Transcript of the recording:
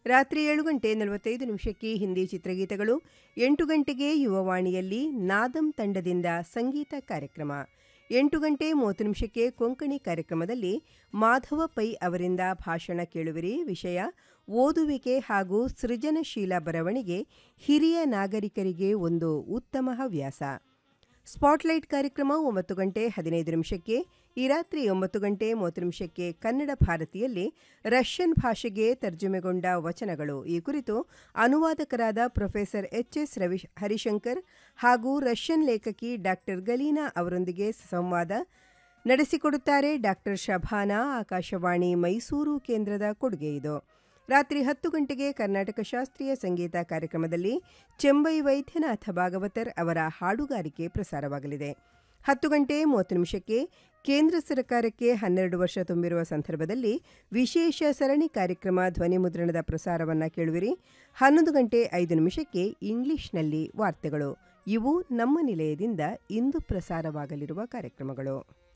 ರಾತ್ರಿ ಏಳು ಗಂಟೆ ನಲವತ್ತೈದು ನಿಮಿಷಕ್ಕೆ ಹಿಂದಿ ಚಿತ್ರಗೀತೆಗಳು ಎಂಟು ಗಂಟೆಗೆ ಯುವವಾಣಿಯಲ್ಲಿ ನಾದಂ ತಂಡದಿಂದ ಸಂಗೀತ ಕಾರ್ಯಕ್ರಮ ಎಂಟು ಗಂಟೆ ಮೂವತ್ತು ನಿಮಿಷಕ್ಕೆ ಕೊಂಕಣಿ ಕಾರ್ಯಕ್ರಮದಲ್ಲಿ ಮಾಧವ ಪೈ ಅವರಿಂದ ಭಾಷಣ ಕೇಳುವಿರಿ ವಿಷಯ ಓದುವಿಕೆ ಹಾಗೂ ಸೃಜನಶೀಲ ಬರವಣಿಗೆ ಹಿರಿಯ ನಾಗರಿಕರಿಗೆ ಒಂದು ಉತ್ತಮ ಹವ್ಯಾಸ ಸ್ಪಾಟ್ಲೈಟ್ ಕಾರ್ಯಕ್ರಮ ಒಂಬತ್ತು ಗಂಟೆ ಹದಿನೈದು ನಿಮಿಷಕ್ಕೆ ಈ ರಾತ್ರಿ ಒಂಬತ್ತು ಗಂಟೆ ಮೂವತ್ತು ನಿಮಿಷಕ್ಕೆ ಕನ್ನಡ ಭಾರತಿಯಲ್ಲಿ ರಷ್ಯನ್ ಭಾಷೆಗೆ ತರ್ಜುಮೆಗೊಂಡ ವಚನಗಳು ಈ ಕುರಿತು ಅನುವಾದಕರಾದ professor H S Ravi Harishankar ಹಾಗೂ ರಷ್ಯನ್ ಲೇಖಕಿ ಡಾಕ್ಟರ್ ಗಲೀನಾ ಅವರೊಂದಿಗೆ ಸಂವಾದ ನಡೆಸಿಕೊಡುತ್ತಾರೆ ಡಾಕ್ಟರ್ ಶಭಾನಾ ಆಕಾಶವಾಣಿ ಮೈಸೂರು ಕೇಂದ್ರದ ಕೊಡುಗೆ ಇದು ರಾತ್ರಿ ಹತ್ತು ಗಂಟೆಗೆ ಕರ್ನಾಟಕ ಶಾಸ್ತ್ರೀಯ ಸಂಗೀತ ಕಾರ್ಯಕ್ರಮದಲ್ಲಿ ಚೆಂಬೈ ವೈದ್ಯನಾಥ ಭಾಗವತರ್ ಅವರ ಹಾಡುಗಾರಿಕೆ ಪ್ರಸಾರವಾಗಲಿದೆ ಹತ್ತು ಗಂಟೆ ಮೂವತ್ತು ನಿಮಿಷಕ್ಕೆ ಕೇಂದ್ರ ಸರ್ಕಾರಕ್ಕೆ ಹನ್ನೆರಡು ವರ್ಷ ತುಂಬಿರುವ ಸಂದರ್ಭದಲ್ಲಿ ವಿಶೇಷ ಸರಣಿ ಕಾರ್ಯಕ್ರಮ ಧ್ವನಿ ಮುದ್ರಣದ ಪ್ರಸಾರವನ್ನು ಕೇಳುವಿರಿ ಹನ್ನೊಂದು ಗಂಟೆ ಐದು ನಿಮಿಷಕ್ಕೆ ಇಂಗ್ಲಿಷ್ನಲ್ಲಿ ವಾರ್ತೆಗಳು ಇವು ನಮ್ಮ ನಿಲಯದಿಂದ ಇಂದು ಪ್ರಸಾರವಾಗಲಿರುವ ಕಾರ್ಯಕ್ರಮಗಳು